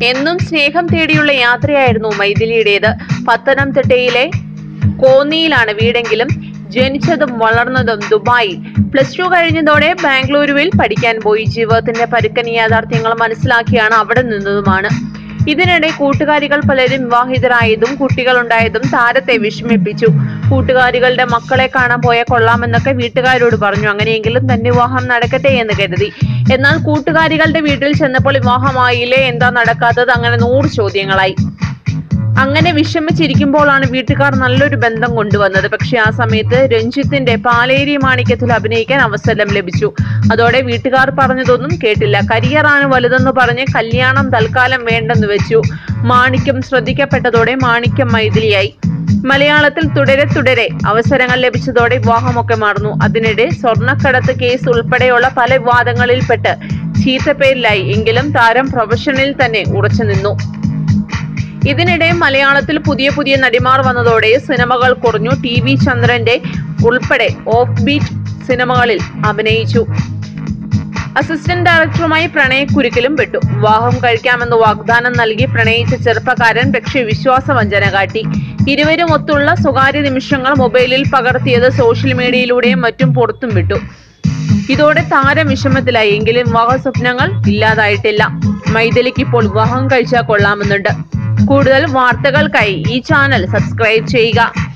എന്നും സ്നേഹം തേടിയുള്ള യാത്രയായിരുന്നു മൈഥിലിയുടേത് പത്തനംതിട്ടയിലെ കോന്നിയിലാണ് വീടെങ്കിലും ജനിച്ചതും വളർന്നതും ദുബായിൽ പ്ലസ് ടു കഴിഞ്ഞതോടെ ബാംഗ്ലൂരുവിൽ പഠിക്കാൻ പോയി ജീവിതത്തിന്റെ പരുക്കൻ യാഥാർത്ഥ്യങ്ങൾ മനസ്സിലാക്കിയാണ് അവിടെ നിന്നതുമാണ് ഇതിനിടെ കൂട്ടുകാരികൾ പലരും വിവാഹിതരായതും കുട്ടികളുണ്ടായതും താരത്തെ വിഷമിപ്പിച്ചു കൂട്ടുകാരികളുടെ മക്കളെ കാണാൻ പോയാൽ കൊള്ളാമെന്നൊക്കെ വീട്ടുകാരോട് പറഞ്ഞു അങ്ങനെയെങ്കിലും തന്റെ വിവാഹം നടക്കട്ടെ എന്ന് കരുതി എന്നാൽ കൂട്ടുകാരികളുടെ വീട്ടിൽ ചെന്നപ്പോൾ വിവാഹമായില്ലേ എന്താ നടക്കാത്തത് അങ്ങനെ നൂറ് ചോദ്യങ്ങളായി അങ്ങനെ വിഷമിച്ചിരിക്കുമ്പോഴാണ് വീട്ടുകാർ നല്ലൊരു ബന്ധം കൊണ്ടുവന്നത് പക്ഷെ ആ സമയത്ത് രഞ്ജിത്തിന്റെ പാലേരി മാണിക്യത്തിൽ അഭിനയിക്കാൻ അവസരം ലഭിച്ചു അതോടെ വീട്ടുകാർ പറഞ്ഞതൊന്നും കേട്ടില്ല കരിയറാണ് വലുതെന്ന് പറഞ്ഞ് കല്യാണം തൽക്കാലം വേണ്ടെന്ന് വെച്ചു മാണിക്യം ശ്രദ്ധിക്കപ്പെട്ടതോടെ മാണിക്യം മൈഥിലിയായി മലയാളത്തിൽ തുടരെ തുടരെ അവസരങ്ങൾ ലഭിച്ചതോടെ വിവാഹമൊക്കെ മാറുന്നു അതിനിടെ സ്വർണ്ണക്കടത്ത് കേസ് ഉൾപ്പെടെയുള്ള പല വിവാദങ്ങളിൽപ്പെട്ട് ചീത്തപ്പേരിലായി എങ്കിലും താരം പ്രൊഫഷനിൽ തന്നെ ഉറച്ചു നിന്നു ഇതിനിടെ മലയാളത്തിൽ പുതിയ പുതിയ നടിമാർ വന്നതോടെ സിനിമകൾ കുറഞ്ഞു ടി വി ചന്ദ്രന്റെ ഉൾപ്പെടെ ഓഫ് ബീറ്റ് സിനിമകളിൽ അഭിനയിച്ചു അസിസ്റ്റന്റ് ഡയറക്ടറുമായി പ്രണയക്കുരുക്കിലും പെട്ടു വിവാഹം കഴിക്കാമെന്ന് വാഗ്ദാനം നൽകി പ്രണയിച്ച ചെറുപ്പക്കാരൻ പക്ഷേ വിശ്വാസവഞ്ചന കാട്ടി ഇരുവരും ഒത്തുള്ള സ്വകാര്യ നിമിഷങ്ങൾ മൊബൈലിൽ പകർത്തിയത് സോഷ്യൽ മീഡിയയിലൂടെയും മറ്റും പുറത്തും വിട്ടു ഇതോടെ താരം വിഷമത്തിലായി എങ്കിലും വിവാഹ സ്വപ്നങ്ങൾ ഇല്ലാതായിട്ടില്ല മൈഥിലിക്ക് ഇപ്പോൾ വിവാഹം കഴിച്ചാൽ കൊള്ളാമെന്നുണ്ട് കൂടുതൽ വാർത്തകൾക്കായി ഈ ചാനൽ സബ്സ്ക്രൈബ് ചെയ്യുക